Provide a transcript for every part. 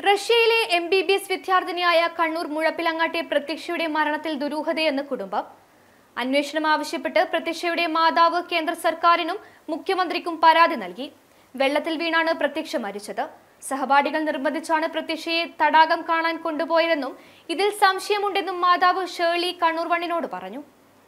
റഷ്യയിലെ M B B S വിദ്യാർത്ഥിനിയായ കണ്ണൂർ മുഴപ്പിലങ്ങാട്ടെ പ്രത്യക്ഷയുടെ മരണത്തിൽ ദുരൂഹതയെന്ന് കുടുംബം അന്വേഷണം ആവശ്യപ്പെട്ട് പ്രത്യക്ഷയുടെ മാതാവ് കേന്ദ്ര സർക്കാരിനും മുഖ്യമന്ത്രിക്കും പരാതി നൽകി വെള്ളത്തിൽ വീണാണ് പ്രത്യക്ഷ മരിച്ചത് സഹപാഠികൾ നിർബന്ധിച്ചാണ് പ്രത്യക്ഷയെ തടാകം കാണാൻ കൊണ്ടുപോയതെന്നും ഇതിൽ സംശയമുണ്ടെന്നും മാതാവ് ഷേർലി കണ്ണൂർ വണ്ണിനോട് പറഞ്ഞു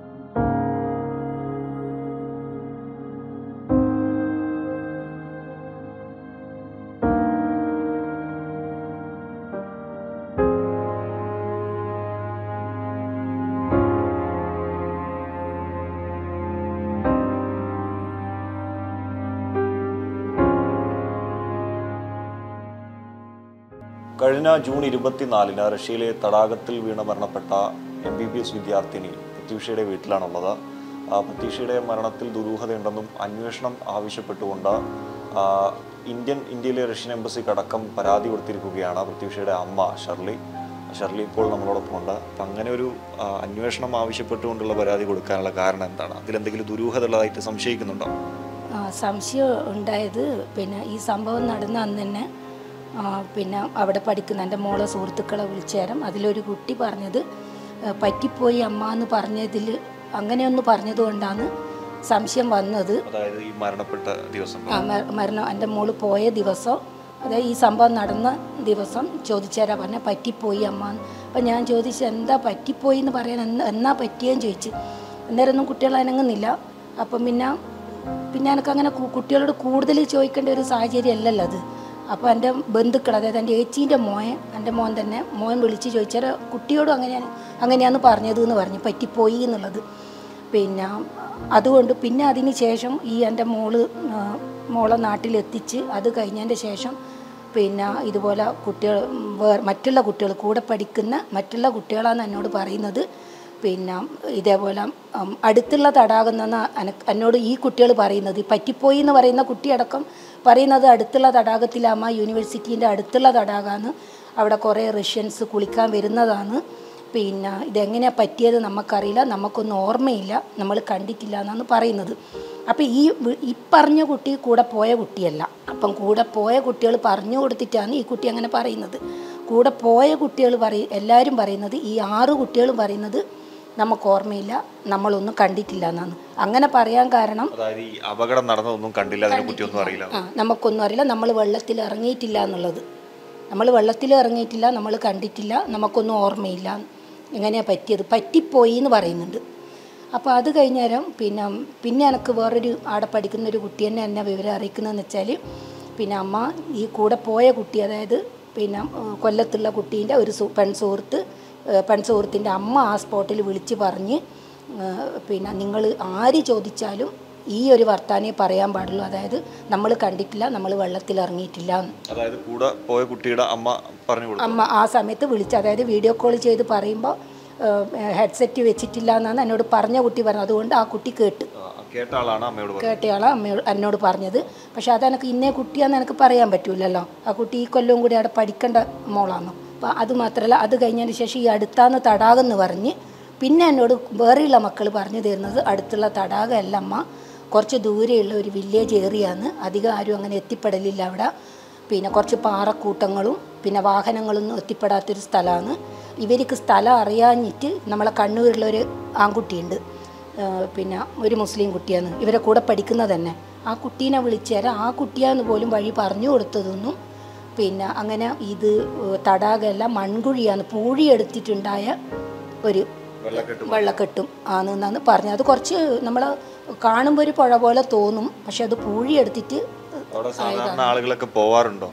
കഴിഞ്ഞ ജൂൺ ഇരുപത്തിനാലിന് റഷ്യയിലെ തടാകത്തിൽ വീണ് മരണപ്പെട്ട എം ബി ബി എസ് വിദ്യാർത്ഥിനി പ്രത്യൂഷയുടെ വീട്ടിലാണുള്ളത് ആ, പ്രത്യൂഷയുടെ മരണത്തിൽ ദുരൂഹതയുണ്ടെന്നും അന്വേഷണം ആവശ്യപ്പെട്ടുകൊണ്ട് ആ, ഇന്ത്യൻ ഇന്ത്യയിലെ റഷ്യൻ എംബസിക്കടക്കം പരാതി കൊടുത്തിരിക്കുകയാണ് പ്രത്യൂഷയുടെ അമ്മ ഷർലി ഷർലി ഇപ്പോൾ നമ്മളോടൊപ്പമുണ്ട് അപ്പം അങ്ങനെ ഒരു ആ, അന്വേഷണം ആവശ്യപ്പെട്ടുകൊണ്ടുള്ള പരാതി കൊടുക്കാനുള്ള കാരണം എന്താണ് അതിലെന്തെങ്കിലും ദുരൂഹത ഉള്ളതായിട്ട് സംശയിക്കുന്നുണ്ടോ ആ, സംശയം ഉണ്ടായത് പിന്നെ ഈ സംഭവം നടന്ന അന്ന് തന്നെ ആ, പിന്നെ അവിടെ പഠിക്കുന്ന എൻ്റെ മോളെ സുഹൃത്തുക്കളെ വിളിച്ചേരം അതിലൊരു കുട്ടി പറഞ്ഞത് ആ, പറ്റിപ്പോയി അമ്മ എന്ന് പറഞ്ഞതിൽ അങ്ങനെയൊന്ന് പറഞ്ഞതുകൊണ്ടാണ് സംശയം വന്നത് അതായത് ഈ മരണപ്പെട്ട ദിവസം ആ, മ- മരണം എൻ്റെ മോള് പോയ ദിവസം അതായത് ഈ സംഭവം നടന്ന ദിവസം ചോദിച്ചേരാ പറഞ്ഞ പറ്റിപ്പോയി അമ്മ എന്ന്. അപ്പം ഞാൻ ചോദിച്ചു എന്താ പറ്റിപ്പോയി എന്ന് പറയാൻ എന്ന് എന്നാ പറ്റിയെന്ന് ചോദിച്ചു അന്നേരം ഒന്നും കുട്ടികൾ അനങ്ങുന്നില്ല അപ്പം പിന്നെ പിന്നെ എനിക്കങ്ങനെ കു- കുട്ടികളോട് കൂടുതൽ ചോദിക്കേണ്ട ഒരു സാഹചര്യം അല്ലല്ലോ അത് അപ്പോൾ എൻ്റെ ബന്ധുക്കൾ അതായത് എൻ്റെ ഏച്ചീൻ്റെ മോൻ എൻ്റെ മോൻ തന്നെ മോൻ വിളിച്ച് ചോദിച്ചാൽ കുട്ടിയോടും അങ്ങനെയാണ് അങ്ങനെയാണ് പറഞ്ഞത് എന്ന് പറഞ്ഞു പറ്റിപ്പോയി എന്നുള്ളത് പിന്നെ അതുകൊണ്ട് പിന്നെ അതിന് ശേഷം ഈ എൻ്റെ മോള് ആ, മോളെ നാട്ടിലെത്തിച്ച് അത് കഴിഞ്ഞതിൻ്റെ ശേഷം പിന്നെ ഇതുപോലെ കുട്ടികൾ വേറെ മറ്റുള്ള കുട്ടികൾ കൂടെ പഠിക്കുന്ന മറ്റുള്ള കുട്ടികളാണ് എന്നോട് പറയുന്നത് പിന്നെ ഇതേപോലെ ഉം, അടുത്തുള്ള തടാകം എന്നാണ് എനക്ക് എന്നോട് ഈ കുട്ടികൾ പറയുന്നത് ഈ പറ്റിപ്പോയി എന്ന് പറയുന്ന കുട്ടിയടക്കം പറയുന്നത് അടുത്തുള്ള തടാകത്തിലാമ്മ യൂണിവേഴ്സിറ്റീൻ്റെ അടുത്തുള്ള തടാകമാണ് അവിടെ കുറേ റഷ്യൻസ് കുളിക്കാൻ വരുന്നതാണ് പിന്നെ ഇതെങ്ങനെയാണ് പറ്റിയത് നമുക്കറിയില്ല നമുക്കൊന്നും ഓർമ്മയില്ല നമ്മൾ കണ്ടിട്ടില്ല എന്നാണ് പറയുന്നത് അപ്പോൾ ഈ വി- ഈ പറഞ്ഞ കുട്ടി കൂടെ പോയ കുട്ടിയല്ല അപ്പം കൂടെ പോയ കുട്ടികൾ പറഞ്ഞു കൊടുത്തിട്ടാണ് ഈ കുട്ടി അങ്ങനെ പറയുന്നത് കൂടെ പോയ കുട്ടികൾ പറയും എല്ലാവരും പറയുന്നത് ഈ ആറ് കുട്ടികളും പറയുന്നത് നമുക്ക് ഓർമ്മയില്ല നമ്മളൊന്നും കണ്ടിട്ടില്ല എന്നാണ് അങ്ങനെ പറയാൻ കാരണം അതായത് ഈ അപകടം നടന്നതൊന്നും കണ്ടില്ല അതിനെ പറ്റി ഒന്നും അറിയില്ല ആ നമുക്കൊന്നും അറിയില്ല നമ്മൾ വെള്ളത്തിൽ ഇറങ്ങിയിട്ടില്ല എന്നുള്ളത് നമ്മൾ വെള്ളത്തിൽ ഇറങ്ങിയിട്ടില്ല നമ്മൾ കണ്ടിട്ടില്ല നമുക്കൊന്നും ഓർമ്മയില്ല എങ്ങനെയാണ് പറ്റിയത് പറ്റിപ്പോയി എന്ന് പറയുന്നുണ്ട് അപ്പോൾ അത് കഴിഞ്ഞേരം പിന്നെ പിന്നെ എനിക്ക് വേറൊരു അവിടെ പഠിക്കുന്ന ഒരു കുട്ടി തന്നെ എന്നെ വിവരം അറിയിക്കുന്നതെന്ന് വെച്ചാൽ പിന്നെ അമ്മ ഈ കൂടെ പോയ കുട്ടി അതായത് പിന്നെ ഏഹ്, കൊല്ലത്തുള്ള കുട്ടീൻ്റെ ഒരു സു പെൺ സുഹൃത്ത് ഏഹ്, പെൺ സുഹൃത്തിൻ്റെ അമ്മ ആ സ്പോട്ടിൽ വിളിച്ച് പറഞ്ഞ് ഏഹ്, പിന്നെ നിങ്ങൾ ആര് ചോദിച്ചാലും ഈ ഒരു വർത്താനേ പറയാൻ പാടുള്ളൂ അതായത് നമ്മൾ കണ്ടിട്ടില്ല നമ്മൾ വെള്ളത്തിൽ ഇറങ്ങിയിട്ടില്ല എന്ന്. അതായത് കൂടെ പോയ കുട്ടിയുടെ അമ്മ പറഞ്ഞു കൊടുത്തു അമ്മ ആ സമയത്ത് വിളിച്ച് അതായത് വീഡിയോ കോൾ ചെയ്ത് പറയുമ്പോൾ ഹെഡ്സെറ്റ് വെച്ചിട്ടില്ല എന്നാണ് എന്നോട് പറഞ്ഞ കുട്ടി പറഞ്ഞത് അതുകൊണ്ട് ആ കുട്ടി കേട്ട് ആ, കേട്ട ആളാണ് അമ്മയോട് പറഞ്ഞത് കേട്ടയാളാണ് അമ്മയോട് എന്നോട് പറഞ്ഞത് പക്ഷെ അതെനിക്ക് ഇന്നേ കുട്ടിയാന്ന് എനിക്ക് പറയാൻ പറ്റൂലല്ലോ ആ കുട്ടി ഈ കൊല്ലവും കൂടി അവിടെ പഠിക്കേണ്ട മോളാണ് അപ്പോൾ അത് മാത്രമല്ല അത് കഴിഞ്ഞതിന് ശേഷം ഈ അടുത്താന്ന് തടാകം എന്ന് പറഞ്ഞ് പിന്നെ എന്നോട് വേറെയുള്ള മക്കൾ പറഞ്ഞു തരുന്നത് അടുത്തുള്ള തടാകമല്ല അമ്മ കുറച്ച് ദൂരെയുള്ള ഒരു വില്ലേജ് ഏറിയാന്ന് അധികം ആരും അങ്ങനെ എത്തിപ്പെടലില്ല അവിടെ പിന്നെ കുറച്ച് പാറക്കൂട്ടങ്ങളും പിന്നെ വാഹനങ്ങളൊന്നും എത്തിപ്പെടാത്തൊരു സ്ഥലമാണ് ഇവർക്ക് സ്ഥലം അറിയാഞ്ഞിട്ട് നമ്മളെ കണ്ണൂരിലൊരു ആൺകുട്ടിയുണ്ട് ഏഹ് പിന്നെ ഒരു മുസ്ലിം കുട്ടിയാണ് ഇവരെ കൂടെ പഠിക്കുന്നത് തന്നെ ആ കുട്ടീനെ വിളിച്ചേരാ ആ കുട്ടിയാന്ന് പോലും വഴി പറഞ്ഞു കൊടുത്തതൊന്നും പിന്നെ അങ്ങനെ ഇത് ഏഹ് തടാകമല്ല മൺകുഴിയാണ് പൂഴി എടുത്തിട്ടുണ്ടായ ഒരു വെള്ളക്കെട്ട് വെള്ളക്കെട്ടും ആണെന്നാണ് പറഞ്ഞത് അത് കുറച്ച് നമ്മൾ കാണുമ്പോൾ ഒരു പുഴ പോലെ തോന്നും പക്ഷെ അത് പൂഴി എടുത്തിട്ട് അവിടെ സാധാരണ ആളുകളൊക്കെ പോവാറുണ്ടോ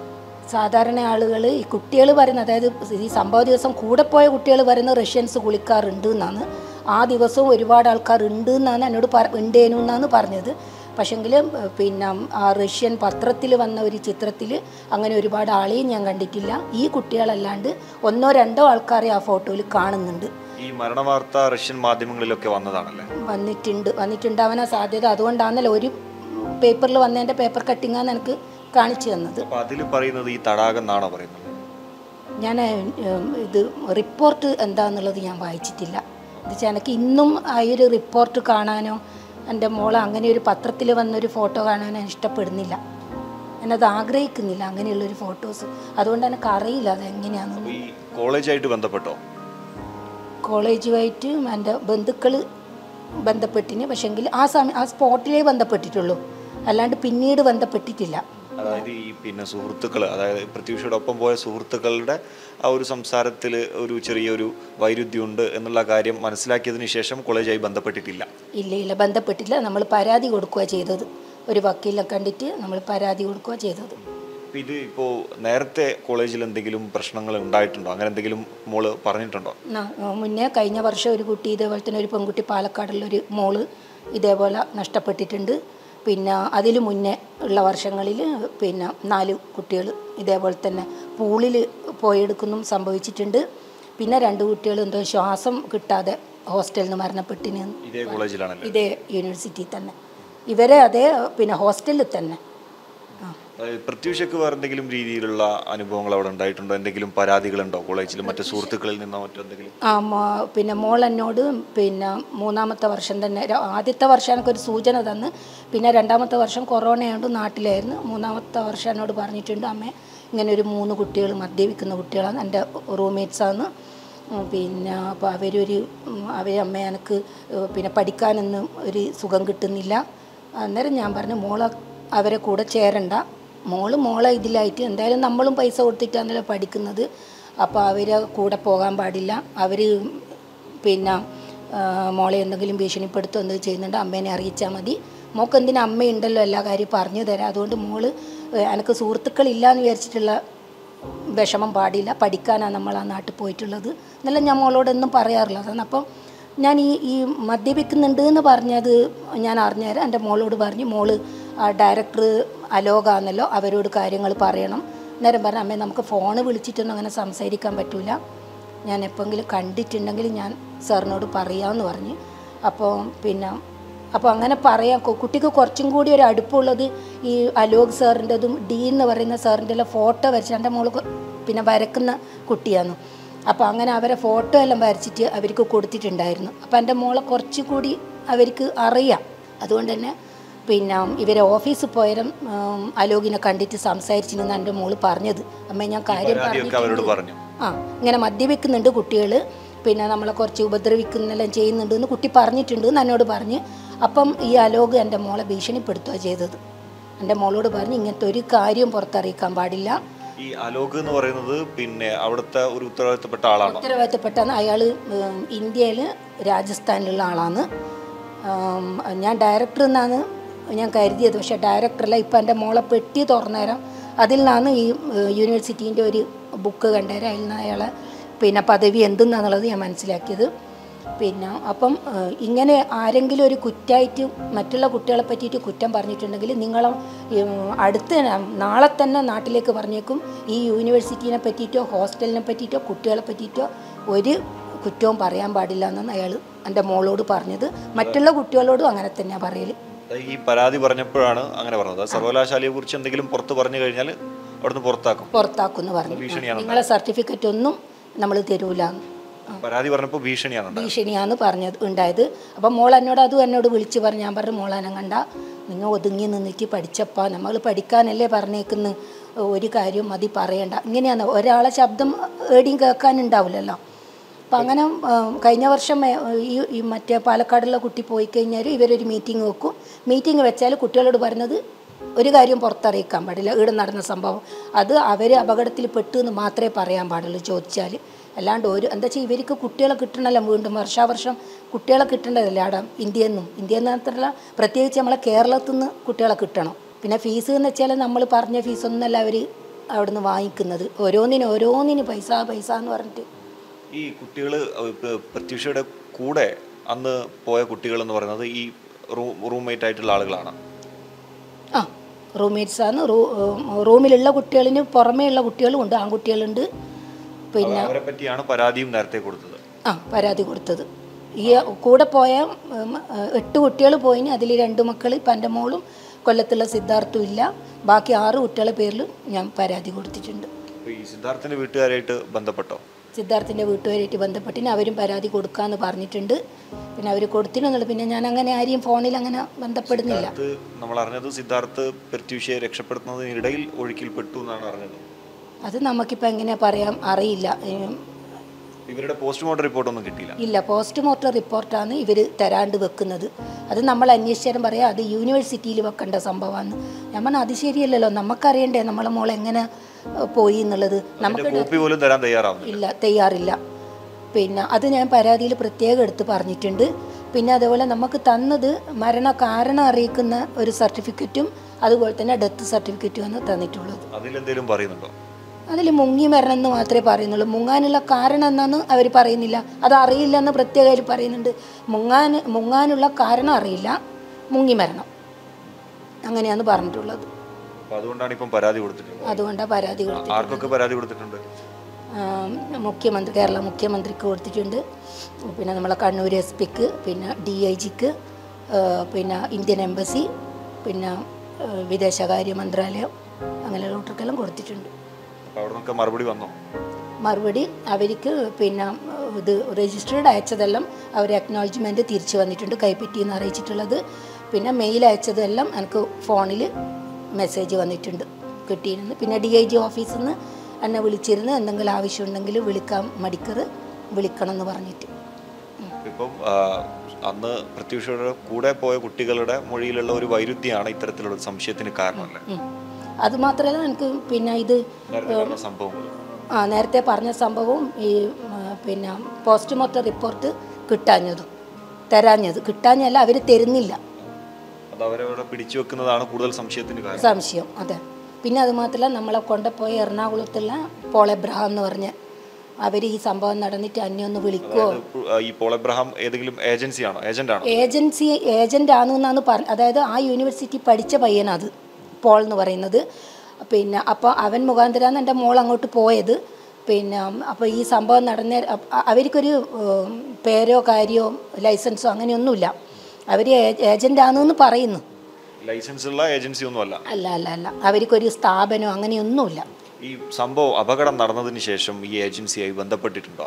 സാധാരണ ആളുകൾ ഈ കുട്ടികൾ പറയുന്നത് അതായത് ഈ സംഭവ ദിവസം കൂടെ പോയ കുട്ടികൾ പറയുന്ന റഷ്യൻസ് കുളിക്കാറുണ്ട് എന്നാണ് ആ ദിവസവും ഒരുപാട് ആൾക്കാർ ഉണ്ട് എന്നാണ് എന്നോട് പറ ഉണ്ടേനു എന്നാണ് പറഞ്ഞത് പക്ഷെങ്കിൽ പിന്നെ ആ റഷ്യൻ പത്രത്തിൽ വന്ന ഒരു ചിത്രത്തിൽ അങ്ങനെ ഒരുപാട് ആളെയും ഞാൻ കണ്ടിട്ടില്ല ഈ കുട്ടികളല്ലാണ്ട് ഒന്നോ രണ്ടോ ആൾക്കാരെ ആ ഫോട്ടോയിൽ കാണുന്നുണ്ട് ഈ മരണവാർത്ത റഷ്യൻ മാധ്യമങ്ങളിലൊക്കെ വന്നതാണല്ലേ വന്നിട്ടുണ്ട് വന്നിട്ടുണ്ടാവാനാ സാധ്യത അതുകൊണ്ടാണല്ലോ ഒരു പേപ്പറിൽ വന്നതിൻ്റെ പേപ്പർ കട്ടിങ്ങാന്ന് എനിക്ക് കാണിച്ചു തന്നത് അപ്പൊ അതിൽ പറയുന്നത് ഈ തടാകം എന്നാണോ പറയുന്നത് ഞാൻ ഉം, ഇത് റിപ്പോർട്ട് എന്താന്നുള്ളത് ഞാൻ വായിച്ചിട്ടില്ല എന്നുവെച്ചാൽ എനിക്ക് ഇന്നും ആ ഒരു റിപ്പോർട്ട് കാണാനോ എൻ്റെ മോളെ അങ്ങനെ ഒരു പത്രത്തിൽ വന്നൊരു ഫോട്ടോ കാണാനോ ഞാൻ ഇഷ്ടപ്പെടുന്നില്ല ഞാനത് ആഗ്രഹിക്കുന്നില്ല അങ്ങനെയുള്ളൊരു ഫോട്ടോസ് അതുകൊണ്ട് എനിക്ക് അറിയില്ല അത് എങ്ങനെയാണെന്ന് ഈ കോളേജായിട്ട് ബന്ധപ്പെട്ടോ കോളേജുമായിട്ട് എൻ്റെ ബന്ധുക്കൾ ബന്ധപ്പെട്ടിന് പക്ഷെങ്കിൽ ആ സമയം ആ സ്പോട്ടിലേ ബന്ധപ്പെട്ടിട്ടുള്ളൂ അല്ലാണ്ട് പിന്നീട് ബന്ധപ്പെട്ടിട്ടില്ല അതായത് ഈ പിന്നെ സുഹൃത്തുക്കൾ അതായത് പ്രത്യൂഷയുടെ ഒപ്പം പോയ സുഹൃത്തുക്കളുടെ ആ ഒരു സംസാരത്തിൽ ഒരു ചെറിയൊരു വൈരുദ്ധ്യമുണ്ട് എന്നുള്ള കാര്യം മനസ്സിലാക്കിയതിന് ശേഷം കോളേജായി ബന്ധപ്പെട്ടിട്ടില്ല ഇല്ല ഇല്ല ബന്ധപ്പെട്ടില്ല നമ്മൾ പരാതി കൊടുക്കുക ചെയ്തത് ഒരു വക്കീലിനെ കണ്ടിട്ട് നമ്മൾ പരാതി കൊടുക്കുക ചെയ്തത് ഇപ്പൊ ഇത് ഇപ്പോൾ നേരത്തെ കോളേജിൽ എന്തെങ്കിലും പ്രശ്നങ്ങൾ ഉണ്ടായിട്ടുണ്ടോ അങ്ങനെ എന്തെങ്കിലും മോള് പറഞ്ഞിട്ടുണ്ടോ ന- മുന്നേ കഴിഞ്ഞ വർഷം ഒരു കുട്ടി ഇതേപോലെ തന്നെ ഒരു പെൺകുട്ടി പാലക്കാടുള്ളൊരു മോള് ഇതേപോലെ നഷ്ടപ്പെട്ടിട്ടുണ്ട് പിന്നെ അതിൽ മുന്നേ ഉള്ള വർഷങ്ങളിൽ പിന്നെ നാല് കുട്ടികൾ ഇതേപോലെ തന്നെ പൂളിൽ പോയെടുക്കുന്നതും സംഭവിച്ചിട്ടുണ്ട് പിന്നെ രണ്ട് കുട്ടികൾ എന്തോ ശ്വാസം കിട്ടാതെ ഹോസ്റ്റലിൽ നിന്ന് മരണപ്പെട്ടിന് ഇതേ കോളേജിലാണല്ലേ ഇതേ യൂണിവേഴ്സിറ്റി തന്നെ ഇവരെ അതേ പിന്നെ ഹോസ്റ്റലിൽ തന്നെ ആ അതായത് പ്രത്യൂഷക്ക് വേറെ എന്തെങ്കിലും രീതിയിലുള്ള അനുഭവങ്ങൾ അവിടെ ഉണ്ടായിട്ടുണ്ടോ എന്തെങ്കിലും പരാതികളുണ്ടോ കോളേജിൽ മറ്റു സുഹൃത്തുക്കളിൽ നിന്നോ മറ്റെന്തെങ്കിലും ആ മോ- പിന്നെ മോൾ എന്നോട് പിന്നെ മൂന്നാമത്തെ വർഷം തന്നെ ര- ആദ്യത്തെ വർഷം എനിക്കൊരു സൂചന തന്ന് പിന്നെ രണ്ടാമത്തെ വർഷം കൊറോണ ആയതുകൊണ്ട് നാട്ടിലായിരുന്നു മൂന്നാമത്തെ വർഷം എന്നോട് പറഞ്ഞിട്ടുണ്ട് അമ്മ ഇങ്ങനെ ഒരു മൂന്ന് കുട്ടികൾ മദ്യപിക്കുന്ന കുട്ടികളാണ് എൻ്റെ റൂംമേറ്റ്സാണ് ഉം, പിന്നെ അപ്പോൾ അവരൊരു ഉം, അവരെ അമ്മ എനിക്ക് ഏഹ്, പിന്നെ പഠിക്കാനൊന്നും ഒരു സുഖം കിട്ടുന്നില്ല അന്നേരം ഞാൻ പറഞ്ഞു മോളെ അവരെ കൂടെ ചേരണ്ട മോള് മോളെ ഇതിലായിട്ട് എന്തായാലും നമ്മളും പൈസ കൊടുത്തിട്ടാണല്ലോ പഠിക്കുന്നത് അപ്പോൾ അവരെ കൂടെ പോകാൻ പാടില്ല അവർ പിന്നെ ആ, മോളെ എന്തെങ്കിലും ഭീഷണിപ്പെടുത്തോ എന്തെങ്കിലും ചെയ്യുന്നുണ്ട് അമ്മേനെ അറിയിച്ചാൽ മതി മോൾക്ക് എന്തിനാ അമ്മയുണ്ടല്ലോ എല്ലാ കാര്യം പറഞ്ഞു തരാം അതുകൊണ്ട് മോള് ഏഹ്, എനിക്ക് സുഹൃത്തുക്കളില്ല എന്ന് വിചാരിച്ചിട്ടുള്ള വിഷമം പാടില്ല പഠിക്കാനാണ് നമ്മൾ ആ നാട്ടിൽ പോയിട്ടുള്ളത് എന്നെല്ലാം ഞാൻ മോളോടൊന്നും പറയാറില്ല അതാണ് അപ്പം ഞാൻ ഈ ഈ മദ്യപിക്കുന്നുണ്ട് എന്ന് പറഞ്ഞത് ഞാൻ അറിഞ്ഞുതരാം എൻ്റെ മോളോട് പറഞ്ഞു മോള് ആ ഡയറക്ടർ അലോകാന്നല്ലോ അവരോട് കാര്യങ്ങൾ പറയണം നേരം പറഞ്ഞു അമ്മേ നമുക്ക് ഫോണ് വിളിച്ചിട്ടൊന്നും അങ്ങനെ സംസാരിക്കാൻ പറ്റൂല ഞാൻ എപ്പോഴെങ്കിലും കണ്ടിട്ടുണ്ടെങ്കിൽ ഞാൻ സാറിനോട് പറയാമെന്ന് പറഞ്ഞ് അപ്പോൾ പിന്നെ അപ്പോൾ അങ്ങനെ പറയാം കു- കുട്ടിക്ക് കുറച്ചും കൂടി ഒരു അടുപ്പമുള്ളത് ഈ അലോക് സാറിൻ്റെതും ഡി എന്ന് പറയുന്ന സാറിൻ്റെ എല്ലാം ഫോട്ടോ വരച്ച് എൻ്റെ മോള് കൊ- പിന്നെ വരക്കുന്ന കുട്ടിയാണ് അപ്പോൾ അങ്ങനെ അവരെ ഫോട്ടോ എല്ലാം വരച്ചിട്ട് അവർക്ക് കൊടുത്തിട്ടുണ്ടായിരുന്നു അപ്പോൾ എൻ്റെ മോളെ കുറച്ചുകൂടി അവർക്ക് അറിയാം അതുകൊണ്ട് തന്നെ പിന്നെ ഇവരെ ഓഫീസിൽ പോയാലും ഉം, അലോകിനെ കണ്ടിട്ട് സംസാരിച്ചിരുന്ന എൻ്റെ മോള് പറഞ്ഞത് അമ്മ ഞാൻ കാര്യം പരാതിയൊക്കെ അവരോട് പറഞ്ഞിട്ടുണ്ട് പറഞ്ഞു ആ ഇങ്ങനെ മദ്യപിക്കുന്നുണ്ട് കുട്ടികൾ പിന്നെ നമ്മളെ കുറച്ച് ഉപദ്രവിക്കുന്നെല്ലാം ചെയ്യുന്നുണ്ട് എന്ന് കുട്ടി പറഞ്ഞിട്ടുണ്ട് എന്ന് എന്നോട് പറഞ്ഞ് അപ്പം ഈ അലോക് എൻ്റെ മോളെ ഭീഷണിപ്പെടുത്തുക ചെയ്തത് എൻ്റെ മോളോട് പറഞ്ഞ് ഇങ്ങനത്തെ ഒരു കാര്യവും പുറത്തറിയിക്കാൻ പാടില്ല ഈ അലോക് എന്ന് പറയുന്നത് പിന്നെ അവിടുത്തെ ഒരു ഉത്തരവാദിത്തപ്പെട്ട ആളാണോ ഉത്തരവാദിത്തപ്പെട്ടാണ് അയാൾ ഇന്ത്യയിൽ രാജസ്ഥാനിലുള്ള ആളാണ് ഉം, ഞാൻ ഡയറക്ടർ എന്നാണ് ഞാൻ കരുതിയത് പക്ഷേ ഡയറക്ടറല്ല ഇപ്പം എൻ്റെ മോളെ പെട്ടി തുറന്നേരം അതിൽ നിന്നാണ് ഈ യൂണിവേഴ്സിറ്റീൻ്റെ ഒരു ബുക്ക് കണ്ടേരം അതിൽ നിന്ന് അയാളെ പിന്നെ പദവി എന്തെന്നാന്നുള്ളത് ഞാൻ മനസ്സിലാക്കിയത് പിന്നെ അപ്പം ഏഹ്, ഇങ്ങനെ ആരെങ്കിലും ഒരു കുറ്റമായിട്ട് മറ്റുള്ള കുട്ടികളെ പറ്റിയിട്ട് കുറ്റം പറഞ്ഞിട്ടുണ്ടെങ്കിൽ നിങ്ങൾ അടുത്ത് തന്നെ, നാളെ തന്നെ നാട്ടിലേക്ക് പറഞ്ഞേക്കും ഈ യൂണിവേഴ്സിറ്റീനെ പറ്റിയിട്ടോ ഹോസ്റ്റലിനെ പറ്റിയിട്ടോ കുട്ടികളെ പറ്റിയിട്ടോ ഒരു കുറ്റവും പറയാൻ പാടില്ല എന്നാണ് അയാൾ എൻ്റെ മോളോട് പറഞ്ഞത് മറ്റുള്ള കുട്ടികളോടും അങ്ങനെ തന്നെയാണ് പറയൽ അതായത് ഈ പരാതി പറഞ്ഞപ്പോഴാണ് അങ്ങനെ പറഞ്ഞത് സർവകലാശാലയെ കുറിച്ച് എന്തെങ്കിലും പുറത്ത് പറഞ്ഞു കഴിഞ്ഞാൽ അവിടുന്ന് പുറത്താക്കും പുറത്താക്കുമെന്ന് പറഞ്ഞു ഭീഷണിയാണ് നിങ്ങളെ സർട്ടിഫിക്കറ്റ് ഒന്നും നമ്മൾ തരൂലാന്ന് പരാതി പറഞ്ഞപ്പോൾ ഭീഷണിയാണ് ഉണ്ടായത്. ഭീഷണിയാന്ന് പറഞ്ഞത് ഉണ്ടായത് അപ്പം മോൾ എന്നോട് അതും എന്നോട് വിളിച്ച് പറഞ്ഞു ഞാൻ പറഞ്ഞു മോളെ കണ്ട നിങ്ങൾ ഒതുങ്ങി നിന്നിട്ട് പഠിച്ചപ്പാ നമ്മൾ പഠിക്കാനല്ലേ പറഞ്ഞേക്കുന്ന ഒരു കാര്യം മതി പറയണ്ട ഇങ്ങനെയാണ് ഒരാളെ ശബ്ദം ഏടിയും കേൾക്കാനുണ്ടാവില്ലല്ലോ അപ്പം അങ്ങനെ ആ, കഴിഞ്ഞ വർഷം ഏ, ഈ ഈ മറ്റേ പാലക്കാടുള്ള കുട്ടി പോയി കഴിഞ്ഞാൽ ഇവരൊരു മീറ്റിംഗ് വെക്കും മീറ്റിംഗ് വെച്ചാൽ കുട്ടികളോട് പറയുന്നത് ഒരു കാര്യം പുറത്തറിയിക്കാൻ പാടില്ല ഇവിടെ നടന്ന സംഭവം അത് അവർ അപകടത്തിൽ പെട്ടു എന്ന് മാത്രമേ പറയാൻ പാടുള്ളൂ ചോദിച്ചാൽ അല്ലാണ്ട് ഒരു എന്താ വെച്ചാൽ ഇവർക്ക് കുട്ടികളെ കിട്ടണമല്ലോ വീണ്ടും വർഷാവർഷം കുട്ടികളെ കിട്ടേണ്ടതല്ലേ അവിടെ ഇന്ത്യയിൽ നിന്നും ഇന്ത്യയിൽ നിന്ന് മാത്രമല്ല പ്രത്യേകിച്ച് നമ്മളെ കേരളത്തിൽ നിന്ന് കുട്ടികളെ കിട്ടണം പിന്നെ ഫീസ് എന്ന് വെച്ചാൽ നമ്മൾ പറഞ്ഞ ഫീസൊന്നുമല്ല അവർ അവിടുന്ന് വാങ്ങിക്കുന്നത് ഓരോന്നിനും ഓരോന്നിന് പൈസ പൈസ എന്ന് പറഞ്ഞിട്ട് ഈ കുട്ടികൾ പ്രത്യുഷയുടെ കൂടെ അന്ന് പോയ കുട്ടികൾ എന്ന് പറയുന്നത് ഈ റൂം റൂംമേറ്റ് ആയിട്ടുള്ള ആളുകളാണ് ആ റൂംമേറ്റ്സാണ് റൂ റൂമിലുള്ള കുട്ടികളിന് പുറമേ ഉള്ള കുട്ടികളും ഉണ്ട് ആൺകുട്ടികളുണ്ട് പിന്നെ അവരെ പറ്റിയാണ് പരാതിയും നേരത്തെ കൊടുത്തത് ആ പരാതി കൊടുത്തത് ഈ കൂടെ പോയ ഉം, എട്ട് കുട്ടികൾ പോയിന് അതിൽ രണ്ട് മക്കൾ ഇപ്പം എൻ്റെ മോളും കൊല്ലത്തുള്ള സിദ്ധാർത്ഥും ഇല്ല ബാക്കി ആറ് കുട്ടികളെ പേരിൽ ഞാൻ പരാതി കൊടുത്തിട്ടുണ്ട് അപ്പോൾ ഈ സിദ്ധാർത്ഥിന്റെ വീട്ടുകാരായിട്ട് ബന്ധപ്പെട്ടോ സിദ്ധാർത്ഥിൻ്റെ വീട്ടുകാരായിട്ട് ബന്ധപ്പെട്ടിന് അവരും പരാതി കൊടുക്കാമെന്ന് പറഞ്ഞിട്ടുണ്ട് പിന്നെ അവർ കൊടുത്തിനൊന്നുമില്ല പിന്നെ ഞാൻ അങ്ങനെ ആരെയും ഫോണിൽ അങ്ങനെ ബന്ധപ്പെടുന്നില്ല സിദ്ധാർത്ഥ് നമ്മൾ അറിഞ്ഞത് സിദ്ധാർത്ഥ് പ്രത്യൂഷയെ രക്ഷപ്പെടുത്തുന്നതിനിടയിൽ ഒഴുക്കിൽപ്പെട്ടു എന്നാണ് അറിഞ്ഞത് അത് നമുക്കിപ്പോൾ എങ്ങനെ പറയാം അറിയില്ല ഏം, ഇവരുടെ പോസ്റ്റ്മോർട്ടം റിപ്പോർട്ടൊന്നും കിട്ടിയില്ല ഇല്ല പോസ്റ്റ്മോർട്ടം റിപ്പോർട്ടാണ് ഇവർ തരാണ്ട് വെക്കുന്നത് അത് നമ്മൾ അന്വേഷിച്ചാലും പറയാം അത് യൂണിവേഴ്സിറ്റിയിൽ വെക്കേണ്ട സംഭവമാണ് ഞാൻ പറഞ്ഞാൽ അത് ശരിയല്ലല്ലോ നമുക്കറിയണ്ടേ നമ്മളെ മോൾ എങ്ങനെ ഏഹ്, പോയി എന്നുള്ളത് അതിന്റെ നമുക്ക് കോപ്പി പോലും തരാൻ തയ്യാറാവുന്നില്ല ഇല്ല തയ്യാറില്ല പിന്നെ അത് ഞാൻ പരാതിയിൽ പ്രത്യേകം എടുത്ത് പറഞ്ഞിട്ടുണ്ട് പിന്നെ അതുപോലെ നമുക്ക് തന്നത് മരണ കാരണം അറിയിക്കുന്ന ഒരു സർട്ടിഫിക്കറ്റും അതുപോലെ തന്നെ ഡെത്ത് സർട്ടിഫിക്കറ്റുമാണ് തന്നിട്ടുള്ളത് അതിലെന്തേലും പറയുന്നുണ്ടോ അതിൽ മുങ്ങി മരണം എന്ന് മാത്രമേ പറയുന്നുള്ളൂ മുങ്ങാനുള്ള കാരണം എന്നാന്ന് അവർ പറയുന്നില്ല അത് അറിയില്ല എന്ന് പ്രത്യേകമായിട്ട് പറയുന്നുണ്ട് മുങ്ങാൻ മുങ്ങാനുള്ള കാരണം അറിയില്ല മുങ്ങി മരണം അങ്ങനെയാണ് പറഞ്ഞിട്ടുള്ളത് അപ്പൊ അതുകൊണ്ടാണ് ഇപ്പം പരാതി കൊടുത്തിട്ടുള്ളത് അതുകൊണ്ടാണ് പരാതി കൊടുത്തത് ആർക്കൊക്കെ പരാതി കൊടുത്തിട്ടുണ്ട് ആം, മുഖ്യമന്ത്രി കേരള മുഖ്യമന്ത്രിക്ക് കൊടുത്തിട്ടുണ്ട് പിന്നെ നമ്മളെ കണ്ണൂർ എസ് പിക്ക് പിന്നെ ഡി ഐ ജിക്ക് പിന്നെ ഇന്ത്യൻ എംബസി പിന്നെ ആ, വിദേശകാര്യ മന്ത്രാലയം അങ്ങനെയുള്ളവർക്കെല്ലാം കൊടുത്തിട്ടുണ്ട് അപ്പൊ അവിടെ നിന്നൊക്കെ മറുപടി വന്നോ മറുപടി അവർക്ക് പിന്നെ ഇത് രജിസ്റ്റേർഡ് അയച്ചതെല്ലാം അവർ അക്നോളജ്മെൻറ്റ് തിരിച്ചു വന്നിട്ടുണ്ട് കൈപ്പറ്റിയെന്ന് അറിയിച്ചിട്ടുള്ളത് പിന്നെ മെയിൽ അയച്ചതെല്ലാം എനിക്ക് ഫോണിൽ മെസ്സേജ് വന്നിട്ടുണ്ട് കിട്ടിയിരുന്നു പിന്നെ ഡി ഐ ജി ഓഫീസിൽ നിന്ന് എന്നെ വിളിച്ചിരുന്ന് എന്തെങ്കിലും ആവശ്യമുണ്ടെങ്കിൽ വിളിക്കാൻ മടിക്കറ് വിളിക്കണം എന്ന് പറഞ്ഞിട്ട് ഇപ്പം ആ, അന്ന് പ്രത്യൂഷയുടെ കൂടെ പോയ കുട്ടികളുടെ മൊഴിയിലുള്ള ഒരു വൈരുദ്ധ്യമാണ് ഇത്തരത്തിലുള്ള ഒരു സംശയത്തിന് കാരണമല്ലേ ഉം. അത് മാത്രമല്ല എനിക്ക് പിന്നെ ഇത് നേരത്തെ പറഞ്ഞ സംഭവം ആ നേരത്തെ പറഞ്ഞ സംഭവവും ഈ ഉം, പിന്നെ പോസ്റ്റ്മോർട്ടം റിപ്പോർട്ട് കിട്ടാഞ്ഞതും തരാഞ്ഞത് കിട്ടാഞ്ഞല്ല അവർ തരുന്നില്ല അത് അവരവിടെ പിടിച്ചു വെക്കുന്നതാണ് കൂടുതൽ സംശയത്തിന് കാരണം സംശയം അതെ പിന്നെ അത് മാത്രമല്ല നമ്മളെ കൊണ്ടുപോയ എറണാകുളത്തുള്ള പോൾ എബ്രഹാം എന്ന് പറഞ്ഞ് അവർ ഈ സംഭവം നടന്നിട്ട് അന്നെ ഒന്ന് വിളിക്കുമോ അതായത് പു- ആ, ഈ പോൾ എബ്രഹാം ഏതെങ്കിലും ഏജൻസിയാണോ ഏജന്റ് ആണോ ഏജൻസി ഏജൻ്റ് ആണെന്നാണ് പറഞ്ഞ അതായത് ആ യൂണിവേഴ്സിറ്റി പഠിച്ച പയ്യനത് പോൾ എന്ന് പറയുന്നത് പിന്നെ അപ്പോൾ അവൻ മുഖാന്തരമാണ് എൻ്റെ മോൾ അങ്ങോട്ട് പോയത് പിന്നെ അപ്പോൾ ഈ സംഭവം നടന്ന അപ്പ- അവർക്കൊരു ഉം, പേരോ കാര്യമോ ലൈസൻസോ അങ്ങനെയൊന്നുമില്ല അവർ ഏജൻ്റ് ആണെന്ന് പറയുന്നു ലൈസൻസ് ഉള്ള ഏജൻസി ഒന്നും അല്ല അല്ല അല്ല അല്ല അവർക്കൊരു സ്ഥാപനം അങ്ങനെയൊന്നുമില്ല ഈ സംഭവം അപകടം നടന്നതിന് ശേഷം ഈ ഏജൻസിയായി ബന്ധപ്പെട്ടിട്ടുണ്ടോ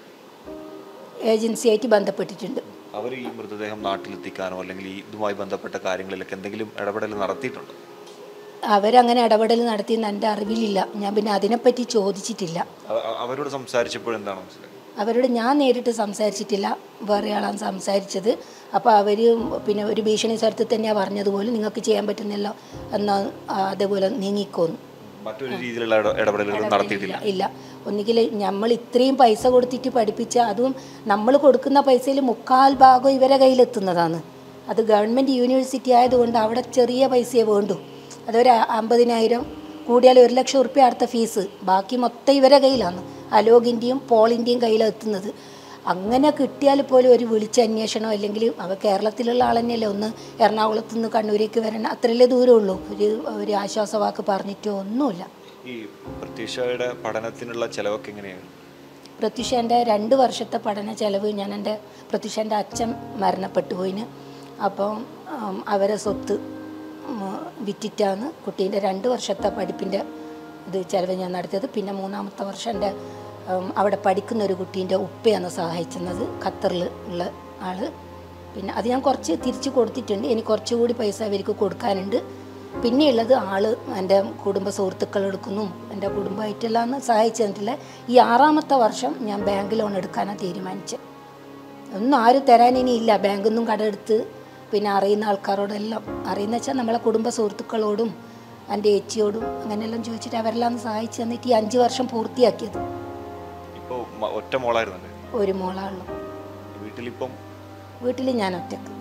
ഏജൻസിയായിട്ട് ബന്ധപ്പെട്ടിട്ടുണ്ട് അവർ ഈ മൃതദേഹം നാട്ടിലെത്തിക്കാനോ അല്ലെങ്കിൽ ഈ ഇതുമായി ബന്ധപ്പെട്ട കാര്യങ്ങളിലൊക്കെ എന്തെങ്കിലും ഇടപെടൽ നടത്തിയിട്ടുണ്ടോ അവരങ്ങനെ ഇടപെടൽ നടത്തിയെന്ന് എൻ്റെ അറിവിലില്ല ഞാൻ പിന്നെ അതിനെപ്പറ്റി ചോദിച്ചിട്ടില്ല അവ- അവ- അവരോട് സംസാരിച്ചപ്പോൾ എന്താണ് മനസ്സിലായത് അവരോട് ഞാൻ നേരിട്ട് സംസാരിച്ചിട്ടില്ല വേറെ ആളാണ് സംസാരിച്ചത് അപ്പോൾ അവർ പിന്നെ ഒരു ഭീഷണി സ്ഥലത്ത് തന്നെയാണ് പറഞ്ഞതുപോലെ നിങ്ങൾക്ക് ചെയ്യാൻ പറ്റുന്നില്ല എന്നാൽ അതേപോലെ നീങ്ങിക്കോന്നു മറ്റൊരു രീതിയിലുള്ള ഇട- ഇടപെടലുകൾ നടത്തിയിട്ടില്ല ഇല്ല ഒന്നുകിൽ നമ്മൾ ഇത്രയും പൈസ കൊടുത്തിട്ട് പഠിപ്പിച്ച അതും നമ്മൾ കൊടുക്കുന്ന പൈസയിൽ മുക്കാൽ ഭാഗം ഇവരെ കയ്യിലെത്തുന്നതാണ് അത് ഗവൺമെൻറ് യൂണിവേഴ്സിറ്റി ആയതുകൊണ്ട് അവിടെ ചെറിയ പൈസയേ വേണ്ടൂ അതൊരു അമ്പതിനായിരം കൂടിയാൽ ഒരു ലക്ഷം ഉറുപ്പ്യ അടുത്ത ഫീസ് ബാക്കി മൊത്തം ഇവരെ കയ്യിലാണ് അലോകിൻ്റെയും പോളിൻ്റെയും കയ്യിലെത്തുന്നത് അങ്ങനെ കിട്ടിയാൽ പോലും ഒരു വിളിച്ച അന്വേഷണം അല്ലെങ്കിൽ അവ കേരളത്തിലുള്ള ആൾ തന്നെയല്ലേ ഒന്ന് എറണാകുളത്ത് നിന്ന് കണ്ണൂരേക്ക് വരണം അത്രയല്ലേ ദൂരമുള്ളൂ ഒരു ഒരു ആശ്വാസവാക്ക് പറഞ്ഞിട്ടോ ഒന്നുമില്ല ഈ പ്രത്യക്ഷയുടെ പഠനത്തിനുള്ള ചെലവൊക്കെ എങ്ങനെയാണ് പ്രത്യുഷേൻ്റെ രണ്ട് വർഷത്തെ പഠന ചെലവ് ഞാൻ എൻ്റെ പ്രത്യുഷേൻ്റെ അച്ഛൻ മരണപ്പെട്ടു പോയിന് അപ്പം ഉം, അവരെ സ്വത്ത് ഉം, വിറ്റിട്ടാണ് കുട്ടീൻ്റെ രണ്ട് വർഷത്തെ പഠിപ്പിൻ്റെ ഇത് ചിലവ് ഞാൻ നടത്തിയത് പിന്നെ മൂന്നാമത്തെ വർഷം എൻ്റെ ഉം, അവിടെ പഠിക്കുന്ന ഒരു കുട്ടീൻ്റെ ഉപ്പയാണ് സഹായിച്ചത് ഖത്തറിൽ ഉള്ള ആള് പിന്നെ അത് ഞാൻ കുറച്ച് തിരിച്ച് കൊടുത്തിട്ടുണ്ട് ഇനി കുറച്ചുകൂടി പൈസ അവർക്ക് കൊടുക്കാനുണ്ട് പിന്നെയുള്ളത് ആള് എൻ്റെ കുടുംബ സുഹൃത്തുക്കൾ എടുക്കുന്നു എൻ്റെ കുടുംബമായിട്ടെല്ലാം സഹായിച്ചു തന്നിട്ടില്ല ഈ ആറാമത്തെ വർഷം ഞാൻ ബാങ്ക് ലോൺ എടുക്കാനാണ് തീരുമാനിച്ചത് ഒന്നും ആരും തരാൻ ഇനി ഇല്ല ബാങ്കിൽ നിന്നും കടമെടുത്ത് പിന്നെ അറിയുന്ന ആൾക്കാരോടെല്ലാം അറിയുന്ന വെച്ചാൽ നമ്മളെ കുടുംബ സുഹൃത്തുക്കളോടും എൻ്റെ ഏച്ചിയോടും അങ്ങനെയെല്ലാം ചോദിച്ചിട്ട് അവരെല്ലാം സഹായിച്ചു തന്നിട്ട് ഈ അഞ്ച് വർഷം പൂർത്തിയാക്കിയത് ഇപ്പോൾ ഒറ്റ മോളായിരുന്നല്ലേ ഒരു മോളാണല്ലോ വീട്ടിലിപ്പം വീട്ടിൽ ഞാൻ ഒറ്റക്ക്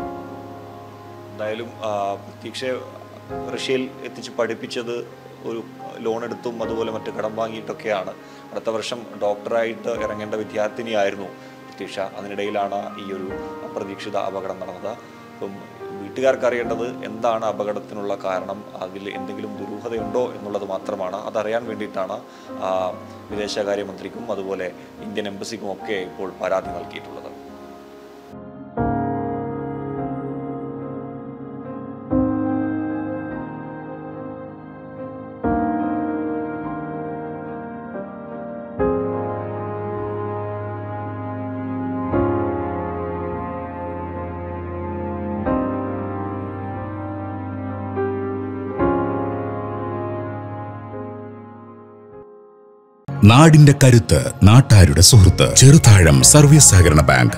എന്തായാലും ആ, പ്രതീക്ഷയെ റഷ്യയിൽ എത്തിച്ച് പഠിപ്പിച്ചത് ഒരു ലോൺ എടുത്തും അതുപോലെ മറ്റ് കടം വാങ്ങിയിട്ടൊക്കെയാണ് അടുത്ത വർഷം ഡോക്ടറായിട്ട് ഇറങ്ങേണ്ട വിദ്യാർത്ഥിനിയായിരുന്നു പ്രതീക്ഷ അതിനിടയിലാണ് ഈ ഒരു അപ്രതീക്ഷിത അപകടം നടന്നത് അപ്പം വീട്ടുകാർക്ക് അറിയേണ്ടത് എന്താണ് അപകടത്തിനുള്ള കാരണം അതിൽ എന്തെങ്കിലും ദുരൂഹതയുണ്ടോ എന്നുള്ളത് മാത്രമാണ് അതറിയാൻ വേണ്ടിയിട്ടാണ് ആ, വിദേശകാര്യമന്ത്രിക്കും അതുപോലെ ഇന്ത്യൻ എംബസിക്കും ഒക്കെ ഇപ്പോൾ പരാതി നൽകിയിട്ടുള്ളത് നാടിന്റെ കരുത്ത് നാട്ടാരുടെ സുഹൃത്ത് ചെറുതാഴം സർവീസ് സഹകരണ ബാങ്ക്